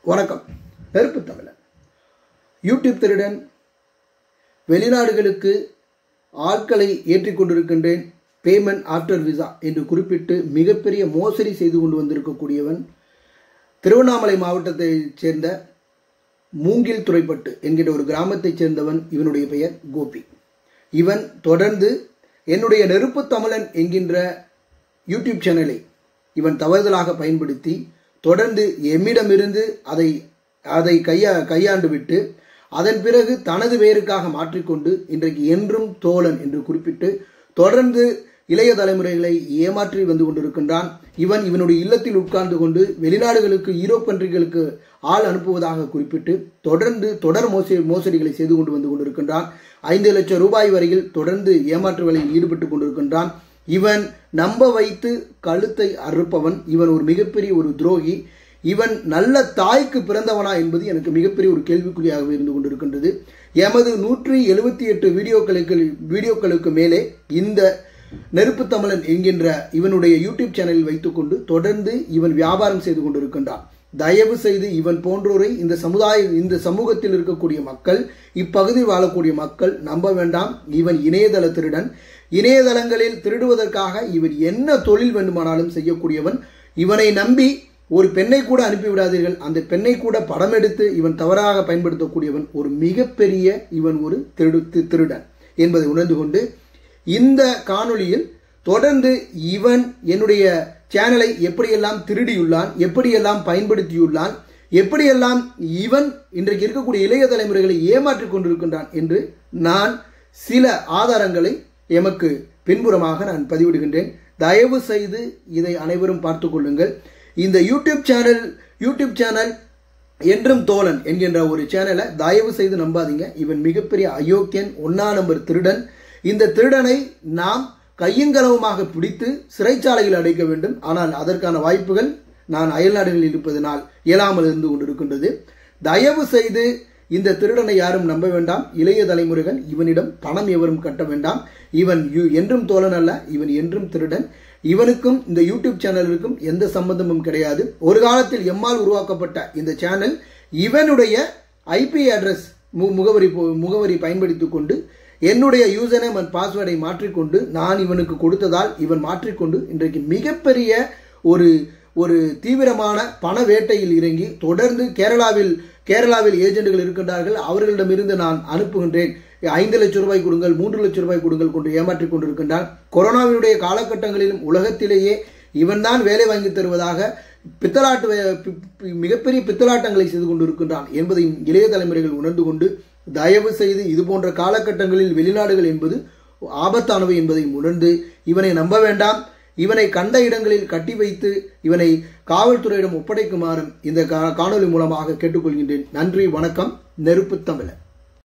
வணக்கம் நெருப்பு தமிழன் யூடியூப் திருடன் வெளிநாடுகளுக்கு ஆட்களை ஏற்றிக் கொண்டிருக்கின்றேன் பேமெண்ட் ஆஃப்டர் விசா என்று குறிப்பிட்டு மிகப்பெரிய மோசடி செய்து கொண்டு வந்திருக்கக்கூடியவன் திருவண்ணாமலை மாவட்டத்தைச் சேர்ந்த மூங்கில் துறைப்பட்டு என்கிற ஒரு கிராமத்தைச் சேர்ந்தவன் இவனுடைய பெயர் கோபி இவன் தொடர்ந்து என்னுடைய நெருப்பு தமிழன் என்கின்ற யூடியூப் சேனலை இவன் தவறுதலாக பயன்படுத்தி தொடர்ந்து எம்மிடமிருந்து அதை அதை கையா கையாண்டு விட்டு அதன் பிறகு தனது பெயருக்காக மாற்றிக்கொண்டு இன்றைக்கு என்றும் தோழன் என்று குறிப்பிட்டு தொடர்ந்து இளைய தலைமுறைகளை ஏமாற்றி வந்து கொண்டிருக்கின்றான் இவன் இவனுடைய இல்லத்தில் உட்கார்ந்து கொண்டு வெளிநாடுகளுக்கு ஈரோப் கண்ட்ரிகளுக்கு ஆள் அனுப்புவதாக குறிப்பிட்டு தொடர்ந்து தொடர் மோசடி மோசடிகளை செய்து கொண்டு வந்து கொண்டிருக்கின்றான் ஐந்து லட்சம் ரூபாய் வரையில் தொடர்ந்து ஏமாற்று வேலையில் ஈடுபட்டு கொண்டிருக்கின்றான் இவன் நம்ப வைத்து கழுத்தை அறுப்பவன் இவன் ஒரு மிகப்பெரிய ஒரு துரோகி இவன் நல்ல தாய்க்கு பிறந்தவனா என்பது எனக்கு மிகப்பெரிய ஒரு கேள்விக்குறியாக இருந்து கொண்டிருக்கின்றது எமது நூற்றி எழுபத்தி எட்டு வீடியோக்களுக்கு வீடியோக்களுக்கு மேலே இந்த நெருப்பு தமிழன் என்கின்ற இவனுடைய யூடியூப் சேனலில் வைத்துக்கொண்டு தொடர்ந்து இவன் வியாபாரம் செய்து கொண்டிருக்கின்றான் தயவு செய்து இவன் போன்றோரை இந்த சமுதாய இந்த சமூகத்தில் இருக்கக்கூடிய மக்கள் இப்பகுதியில் வாழக்கூடிய மக்கள் நம்ப வேண்டாம் இவன் இணையதள திருடன் இணையதளங்களில் திருடுவதற்காக இவன் என்ன தொழில் வேண்டுமானாலும் செய்யக்கூடியவன் இவனை நம்பி ஒரு பெண்ணை கூட அனுப்பிவிடாதீர்கள் அந்த பெண்ணை கூட படம் எடுத்து இவன் தவறாக பயன்படுத்தக்கூடியவன் ஒரு மிகப்பெரிய இவன் ஒரு திருடு திருடன் என்பதை உணர்ந்து கொண்டு இந்த காணொளியில் தொடர்ந்து இவன் என்னுடைய சேனலை எப்படியெல்லாம் திருடியுள்ளான் எப்படியெல்லாம் பயன்படுத்தியுள்ளான் எப்படியெல்லாம் இவன் இன்றைக்கு இருக்கக்கூடிய இளைய தலைமுறைகளை ஏமாற்றிக் கொண்டிருக்கின்றான் என்று நான் சில ஆதாரங்களை எமக்கு பின்புறமாக நான் பதிவிடுகின்றேன் தயவு செய்து இதை அனைவரும் பார்த்து கொள்ளுங்கள் இந்த யூடியூப் சேனல் யூடியூப் சேனல் என்றும் தோழன் என்கின்ற ஒரு சேனலை தயவு செய்து நம்பாதீங்க இவன் மிகப்பெரிய அயோக்கியன் ஒன்னா நம்பர் திருடன் இந்த திருடனை நாம் கையங்கலவுமாக பிடித்து சிறைச்சாலையில் அடைக்க வேண்டும் ஆனால் அதற்கான வாய்ப்புகள் நான் அயல்நாடுகளில் இருப்பதனால் இயலாமல் இருந்து கொண்டிருக்கின்றது தயவு செய்து இந்த திருடனை யாரும் நம்ப வேண்டாம் இளைய தலைமுறைகள் இவனிடம் பணம் எவரும் கட்ட வேண்டாம் இவன் என்றும் தோழன் அல்ல இவன் என்றும் திருடன் இவனுக்கும் இந்த யூடியூப் சேனலுக்கும் எந்த சம்பந்தமும் கிடையாது ஒரு காலத்தில் எம்மால் உருவாக்கப்பட்ட இந்த சேனல் இவனுடைய ஐபி அட்ரஸ் முகவரி முகவரி பயன்படுத்திக் கொண்டு என்னுடைய யூசர் நேம் அண்ட் பாஸ்வேர்டை மாற்றிக்கொண்டு நான் இவனுக்கு கொடுத்ததால் இவன் மாற்றிக்கொண்டு இன்றைக்கு மிகப்பெரிய ஒரு ஒரு தீவிரமான பண வேட்டையில் இறங்கி தொடர்ந்து கேரளாவில் கேரளாவில் ஏஜென்ட்கள் இருக்கின்றார்கள் அவர்களிடமிருந்து நான் அனுப்புகின்றேன் ஐந்து லட்சம் ரூபாய் கொடுங்கள் மூன்று லட்சம் ரூபாய் கொடுங்கள் கொண்டு ஏமாற்றிக் கொண்டிருக்கின்றான் கொரோனாவினுடைய காலகட்டங்களிலும் உலகத்திலேயே இவன்தான் வேலை வாங்கி தருவதாக பித்தலாட்டு மிகப்பெரிய பித்தலாட்டங்களை செய்து கொண்டிருக்கின்றான் என்பதை இளைய தலைமுறைகள் உணர்ந்து கொண்டு தயவு செய்து இது போன்ற காலகட்டங்களில் வெளிநாடுகள் என்பது ஆபத்தானவை என்பதை உணர்ந்து இவனை நம்ப வேண்டாம் இவனை கண்ட இடங்களில் கட்டி வைத்து இவனை காவல்துறையிடம் ஒப்படைக்குமாறும் இந்த காணொலி மூலமாக கேட்டுக்கொள்கின்றேன் நன்றி வணக்கம் நெருப்பு தமிழன்